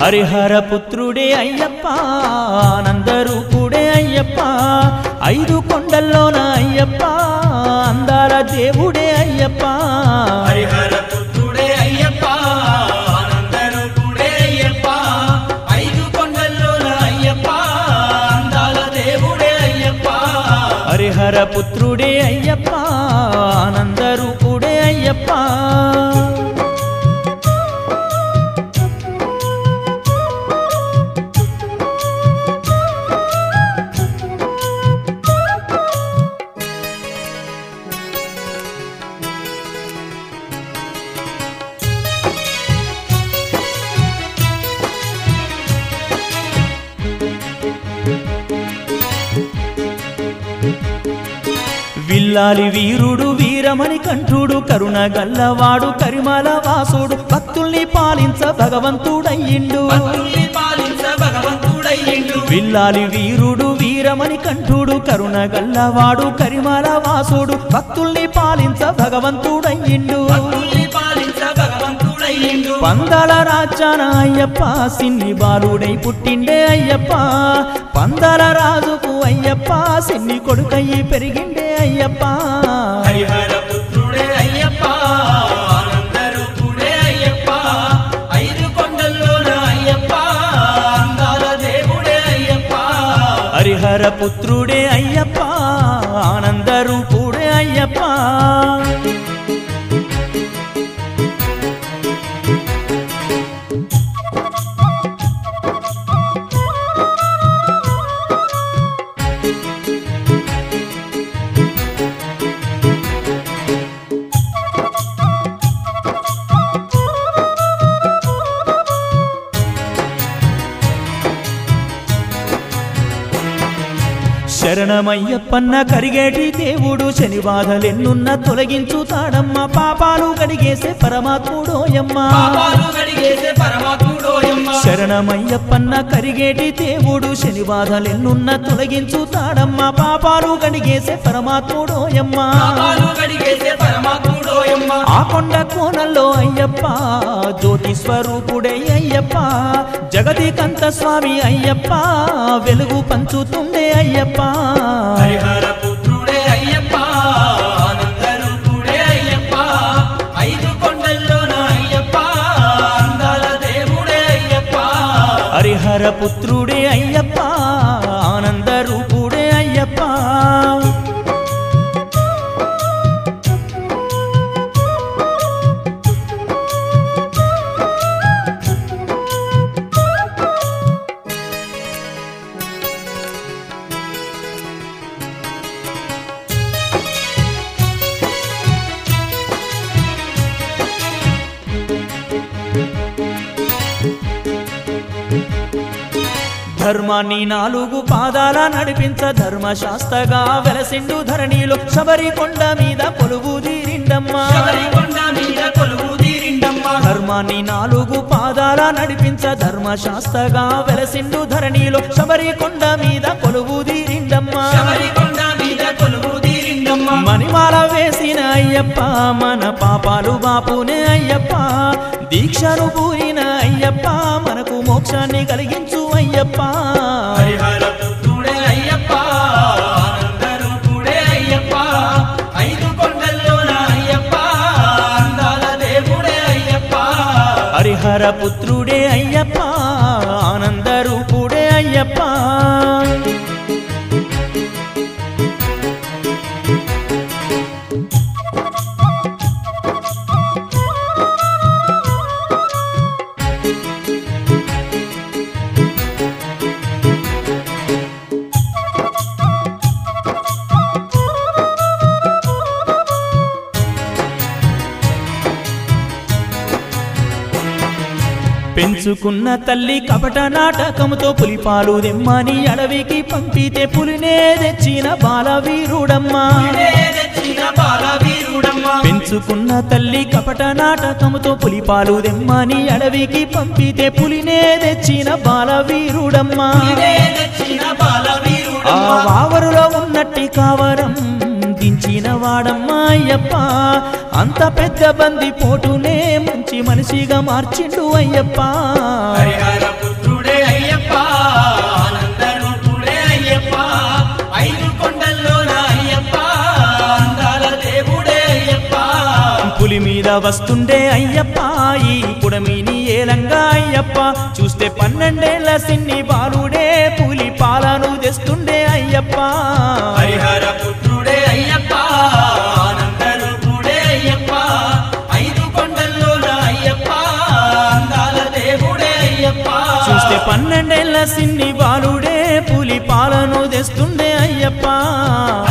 హరిహర పుత్రుడే అయ్యప్ప ఆనందరూపుడే అయ్యప్ప ఐదు కొండల్లోన అయ్యప్ప అందాల దేవుడే అయ్యప్ప హరిహర పుత్రుడే అయ్యప్ప ఆనందరూపుడే అయ్యప్ప ఐదు కొండల్లోన అయ్యప్ప అందాల దేవుడే అయ్యప్ప హరిహర పుత్రుడే అయ్యప్ప ఆనందరూపుడే అయ్యప్ప విల్లాలి వీరుడు వీరమణి కంఠుడు కరుణ గల్లవాడు కరిమల వాసుడు భక్తుల్ని పాలించ భగవంతుడయ్యిండు భక్తుల్ని పాలించ భగవంతుడయ్యిండు విల్లాలి వీరుడు వీరమణి కంఠుడు కరుణ గల్లవాడు కరిమల వాసుడు భక్తుల్ని పాలించ భగవంతుడయ్యిండు భక్తుల్ని పాలించ భగవంతుడయ్యిండు పందల రాజాన అయ్యప్ప సిన్ని బాలుడై పుట్టిండే అయ్యప్ప పందల రాజుకు అయ్యప్ప సిన్ని కొడుకయ్యి పెరిగిండే అయ్యప్ప హరిహర పుత్రుడే అయ్యప్ప ఆనందరూపుడే అయ్యప్ప ఐదు కొండల్లోన అయ్యప్ప అందాల దేవుడే అయ్యప్ప హరిహర పుత్రుడే అయ్యప్ప ఆనందరూపుడే అయ్యప్ప శరణమయ్యప్పన్న కరిగేటి దేవుడు శని బాధలెన్నున్న తొలగించుతాడమ్మ పాపాలు కడిగేసే పరమాత్ముడోయమ్మ పాపాలు కడిగేసే పరమాత్ముడోయమ్మ శరణమయ్యప్పన్న కరిగేటి దేవుడు శని బాధలెన్నున్న తొలగించుతాడమ్మ పాపాలు కడిగేసే పరమాత్ముడోయమ్మ పాపాలు కడిగేసే పరమాత్ముడోయమ్మ ఆ కొండ కోణంలో అయ్యప్ప జ్యోతి స్వరూపుడై అయ్యప్ప జగతికంత స్వామి అయ్యప్ప వెలుగు పంచుతుండే అయ్యప్ప హరిహర పుత్రుడే అయ్యప్ప ఆనందరూపుడే అయ్యప్ప ఐదు కొండల్లోన అయ్యప్ప అందాల దేవుడే అయ్యప్ప హరిహర పుత్రుడే అయ్యప్ప ఆనంద రూపుడే అయ్యప్ప ధర్మాన్ని నాలుగు పాదాల నడిపించ ధర్మశాస్త్రగా వెలసిండు ధరణిలో శబరి కొండ మీద కొలువు తీరిండమ్మా శబరికొండ మీద కొలువు తీరిండమ్మ ధర్మాన్ని నాలుగు పాదాల నడిపించ ధర్మశాస్త్రగా వెలసిండు ధరణిలో శబరి కొండ మీద కొలువు తీరిండమ్మా శబరికొండ మీద కొలువు తీరిండమ్మ మణిమాల వేసిన అయ్యప్ప మన పాపాలు బాపునే అయ్యప్ప దీక్షను పూరిన అయ్యప్ప మనకు మోక్షాన్ని కలిగించు అయ్యప్ప హరిహర పుత్రుడే అయ్యప్ప ఆనందరూపుడే అయ్యప్ప ఐదు కొండల్లోన అయ్యప్ప అందాల దేవుడే అయ్యప్ప హరిహర పుత్రుడే అయ్యప్ప ఆనంద రూపుడే అయ్యప్ప పెంచుకున్న తల్లి కపట నాటకముతో పులిపాలు దెమ్మని అడవికి పంపితే పులినే తెచ్చిన బాలవీరుడమ్మా పులినే తెచ్చిన బాలవీరుడమ్మ పెంచుకున్న తల్లి కపట నాటకముతో పులిపాలు దెమ్మని అడవికి పంపితే పులినే తెచ్చిన బాలవీరుడమ్మా పులినే తెచ్చిన ఆ బాలవీరుడమ్మ వావరులో ఉన్నట్టి కావరం దించిన వాడమ్మా అయ్యప్ప అంత పెద్ద బంది పోటునే మంచి మనిషిగా మార్చిండు అయ్యప్ప హరిహర వస్తుండే అయ్యప్ప ఈ పుడమిని ఏలంగా అయ్యప్ప చూస్తే పన్నెండేళ్ల సిన్ని బాలుడే పులి పాలను తెస్తుండే అయ్యప్ప హరిహర పుత్రుడే అయ్యప్ప ఆనంద రూపుడే అయ్యప్ప ఐదు కొండల్లోన అయ్యప్ప అందాల దేవుడే అయ్యప్ప చూస్తే పన్నెండేళ్ల సిన్ని బాలుడే పులి పాలను తెస్తుండే అయ్యప్ప